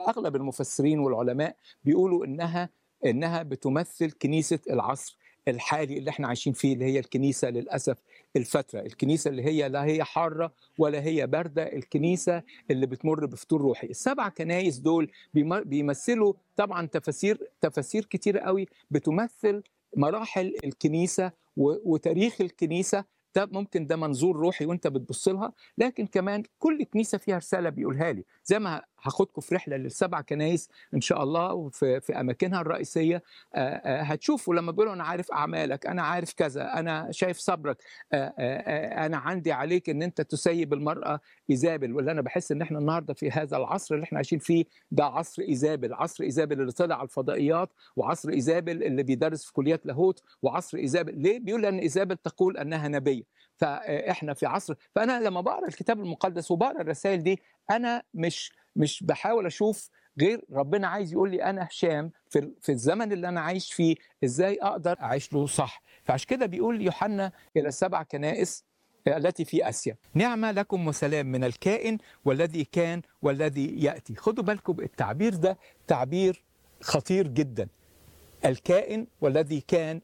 اغلب المفسرين والعلماء بيقولوا انها انها بتمثل كنيسه العصر الحالي اللي احنا عايشين فيه اللي هي الكنيسه للاسف الفتره، الكنيسه اللي هي لا هي حاره ولا هي بارده، الكنيسه اللي بتمر بفتور روحي، السبع كنايس دول بيم- بيمثلوا طبعا تفاسير تفاسير كتيره قوي بتمثل مراحل الكنيسه و- وتاريخ الكنيسه ده ممكن ده منظور روحي وانت بتبص لها لكن كمان كل كنيسه فيها رساله بيقولها لي زي ما هاخدكم في رحله للسبع كنايس ان شاء الله وفي في اماكنها الرئيسيه آه، آه، هتشوفوا لما بيقولوا انا عارف اعمالك انا عارف كذا انا شايف صبرك آه، آه، آه، انا عندي عليك ان انت تسيب المراه ايزابل ولا انا بحس ان احنا النهارده في هذا العصر اللي احنا عايشين فيه ده عصر ايزابل عصر ايزابل اللي طلع على الفضائيات وعصر ايزابل اللي بيدرس في كليات لاهوت وعصر ايزابل ليه بيقول ان ايزابل تقول انها نبيه فاحنا في عصر فانا لما بقرا الكتاب المقدس وبقرا الرسائل دي انا مش مش بحاول اشوف غير ربنا عايز يقول لي انا هشام في في الزمن اللي انا عايش فيه ازاي اقدر اعيش له صح فعشان كده بيقول يوحنا الى السبع كنائس التي في اسيا نعمه لكم وسلام من الكائن والذي كان والذي ياتي خدوا بالكم التعبير ده تعبير خطير جدا الكائن والذي كان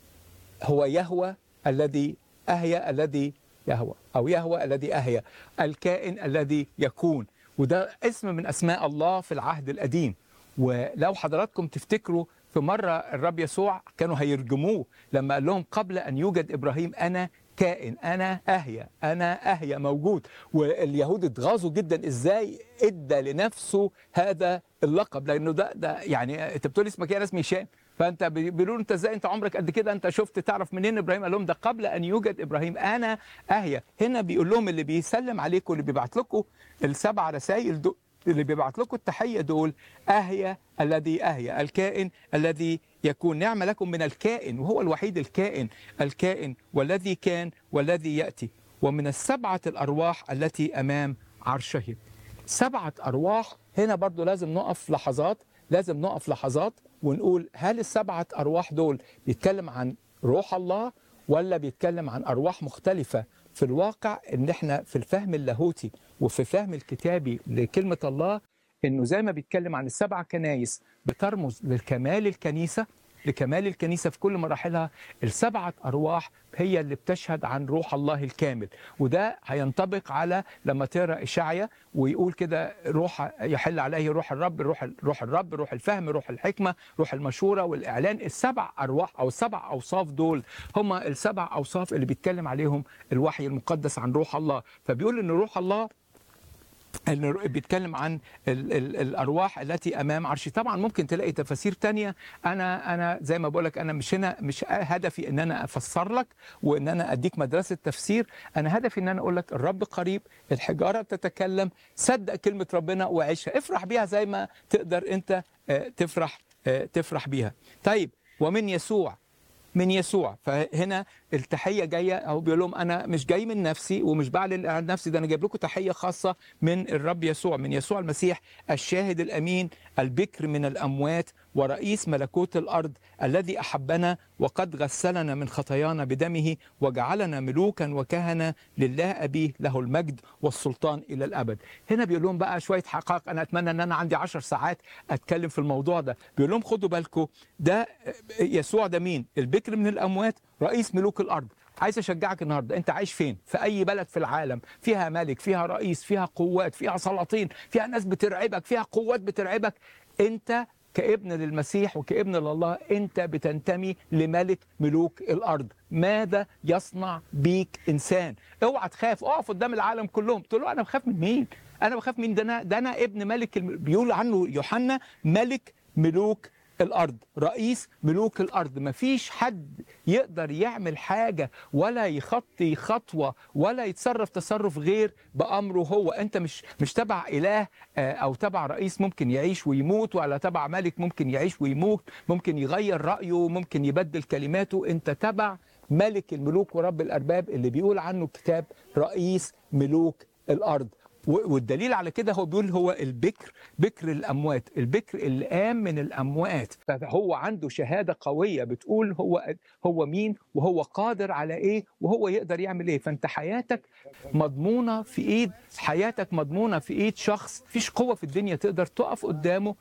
هو يهوى الذي أهيا الذي يهوى أو يهوى الذي أهيا الكائن الذي يكون وده اسم من أسماء الله في العهد القديم ولو حضراتكم تفتكروا في مرة الرب يسوع كانوا هيرجموه لما قال لهم قبل أن يوجد إبراهيم أنا كائن أنا أهيا أنا أهيا موجود واليهود اتغاظوا جدا إزاي إدى لنفسه هذا اللقب لأنه ده ده يعني أنت بتقول اسمك إيه أنا اسمي هشام فانت بي- بيقولوا له انت ازاي انت عمرك قد كده انت شفت تعرف منين ابراهيم قال لهم ده قبل ان يوجد ابراهيم انا اهيا هنا بيقول لهم اللي بيسلم عليكم اللي بيبعت لكم السبع رسائل دول اللي بيبعت لكم التحيه دول اهيا الذي اهيا الكائن الذي يكون نعمه لكم من الكائن وهو الوحيد الكائن الكائن والذي كان والذي ياتي ومن السبعه الارواح التي امام عرشه سبعه ارواح هنا برضو لازم نقف لحظات لازم نقف لحظات ونقول هل السبعة أرواح دول بيتكلم عن روح الله ولا بيتكلم عن أرواح مختلفة في الواقع إن إحنا في الفهم اللاهوتي وفي الفهم الكتابي لكلمة الله إنه زي ما بيتكلم عن السبع كنايس بترمز لكمال الكنيسة لكمال الكنيسة في كل مراحلها السبعة أرواح هي اللي بتشهد عن روح الله الكامل وده هينطبق على لما تقرا إشعيا ويقول كده روح يحل عليه روح الرب روح روح الرب روح الفهم روح الحكمة روح المشورة والإعلان السبع أرواح أو السبع أوصاف دول هم السبع أوصاف اللي بيتكلم عليهم الوحي المقدس عن روح الله فبيقول إن روح الله اللي بيتكلم عن ال ال الارواح التي امام عرشي طبعا ممكن تلاقي تفاسير تانية انا انا زي ما بقول لك انا مش هنا مش هدفي ان انا افسر لك وان انا اديك مدرسه تفسير انا هدفي ان انا اقول لك الرب قريب الحجاره بتتكلم صدق كلمه ربنا وعيشها افرح بيها زي ما تقدر انت آه، تفرح آه، تفرح بيها طيب ومن يسوع من يسوع فهنا التحيه جايه او بيقول لهم انا مش جاي من نفسي ومش بعلن عن نفسي ده انا جايب لكم تحيه خاصه من الرب يسوع من يسوع المسيح الشاهد الامين البكر من الاموات ورئيس ملكوت الارض الذي احبنا وقد غسلنا من خطايانا بدمه وجعلنا ملوكا وكهنه لله ابيه له المجد والسلطان الى الابد هنا بيقول لهم بقى شويه حقائق انا اتمنى ان انا عندي عشر ساعات اتكلم في الموضوع ده بيقول لهم خدوا بالكم ده يسوع ده مين البكر من الاموات رئيس ملوك الارض عايز اشجعك النهارده انت عايش فين في اي بلد في العالم فيها ملك فيها رئيس فيها قوات فيها سلاطين فيها ناس بترعبك فيها قوات بترعبك انت كابن للمسيح وكابن لله انت بتنتمي لملك ملوك الارض ماذا يصنع بيك انسان اوعى تخاف اقف قدام العالم كلهم تقول له انا بخاف من مين انا بخاف من ده انا ده انا ابن ملك الم... بيقول عنه يوحنا ملك ملوك الارض رئيس ملوك الارض مفيش حد يقدر يعمل حاجه ولا يخطي خطوه ولا يتصرف تصرف غير بامره هو انت مش مش تبع اله آه، او تبع رئيس ممكن يعيش ويموت ولا تبع ملك ممكن يعيش ويموت ممكن يغير رايه ممكن يبدل كلماته انت تبع ملك الملوك ورب الارباب اللي بيقول عنه الكتاب رئيس ملوك الارض و- والدليل على كده هو بيقول هو البكر بكر الاموات البكر اللي قام من الاموات فهو عنده شهاده قويه بتقول هو هو مين وهو قادر على ايه وهو يقدر يعمل ايه فانت حياتك مضمونه في ايد حياتك مضمونه في ايد شخص فيش قوه في الدنيا تقدر تقف قدامه